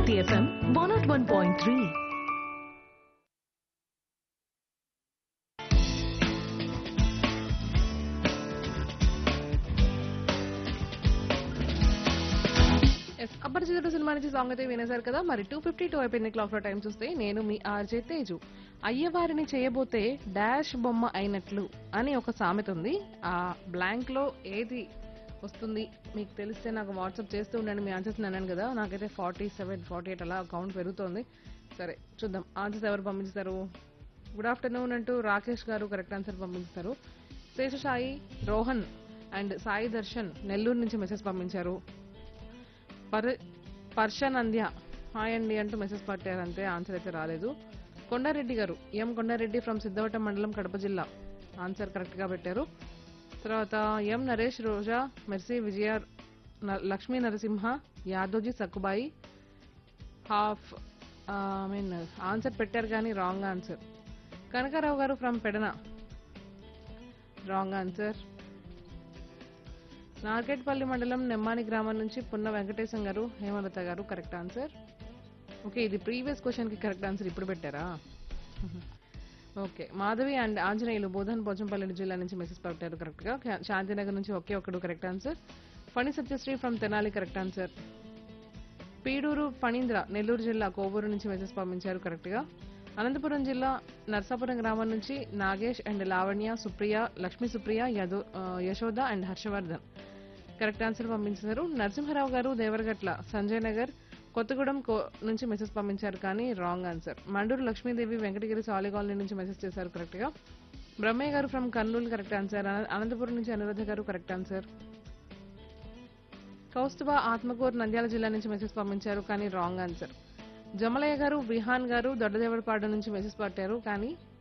శక్తి FM one naught one point three ఎస్ అపరిచితుడు సినిమా నుంచి సాంగ్ అయితే వినేశారు కదా మరి టూ ఫిఫ్టీ టూ అయిపోయింది క్లాక్ లో టైం చూస్తే నేను మీ ఆర్జే తేజు అయ్యవారిని చేయబోతే డాష్ బొమ్మ అయినట్లు అని ఒక సామెత ఉంది ఆ బ్లాంక్ లో ఏది వస్తుంది మీకు తెలిస్తే నాకు వాట్సాప్ చేస్తూ ఉండండి మీ ఆన్సర్స్ అన్నాను కదా నాకైతే ఫార్టీ సెవెన్ ఫార్టీ ఎయిట్ అలా కౌంట్ పెరుగుతోంది సరే చూద్దాం ఆన్సర్స్ ఎవరు పంపించారు గుడ్ ఆఫ్టర్నూన్ అంటూ రాకేష్ గారు కరెక్ట్ ఆన్సర్ పంపించారు శేషసాయి రోహన్ అండ్ సాయి దర్శన్ నెల్లూరు నుంచి మెసేజ్ పంపించారు పర్ పర్షనంద్య హాయ్ అండి అంటూ మెసేజ్ పట్టారు అంతే ఆన్సర్ అయితే రాలేదు కొండారెడ్డి గారు ఎం కొండారెడ్డి ఫ్రమ్ సిద్ధవటం మండలం కడప జిల్లా ఆన్సర్ కరెక్ట్ గా పెట్టారు తర్వాత ఎం నరేష్ రోజా మెర్సీ విజయ న- Lakshmi Narasimha Yadoji Sakkubai half I mean answer పెట్టారు కానీ wrong answer Kanakarao garu from Pedana wrong answer Narketpally మండలం నెమ్మాని గ్రామం నుంచి Punna Venkatesham garu Hemalatha garu correct answer okay ఇది ప్రీవియస్ క్వశ్చన్ కి కరెక్ట్ ఆన్సర్ ఇప్పుడు పెట్టారా ఓకే మాధవి అండ్ ఆంజనేయులు బోధన్ పోచంపల్లి జిల్లా నుంచి మెసేజ్ పెట్టారు కరెక్ట్ గా శా- శాంతినగర్ నుంచి ఒకే ఒకడు correct answer Phani Satyasri from Tenali correct answer Peeduru Phanindra Nellore జిల్లా కోవూరు నుంచి మెసేజ్ పంపించారు కరెక్ట్ గా అనంతపురం జిల్లా నర్సాపురం గ్రామం నుంచి నాగేష్ అండ్ లావణ్య సుప్రియ లక్ష్మీ సుప్రియ యదో ఆ, Yashoda and Harshavardhan correct answer పంపించారు నరసింహారావు గారు దేవరగట్ల సంజయ్ నగర్ కొత్తగూడెం కో- నుంచి మెసేజ్ పంపించారు కానీ wrong answer Manduru Lakshmidevi Venkatagiri Sali colony నుంచి మెసేజ్ చేశారు కరెక్ట్ గా బ్రహ్మయ్య గారు ఫ్రమ్ కర్నూలు కరెక్ట్ ఆన్సర్ అన- అనంతపురం నుంచి అనురాధ గారు కరెక్ట్ ఆన్సర్ కౌస్తుభ ఆత్మకూరు నంద్యాల జిల్లా నుంచి మెసేజ్ పంపించారు కానీ రాంగ్ ఆన్సర్ జమలయ్య గారు విహాన్ గారు దొడ్డదేవరపాడు నుంచి మెసేజ్ పట్టారు కానీ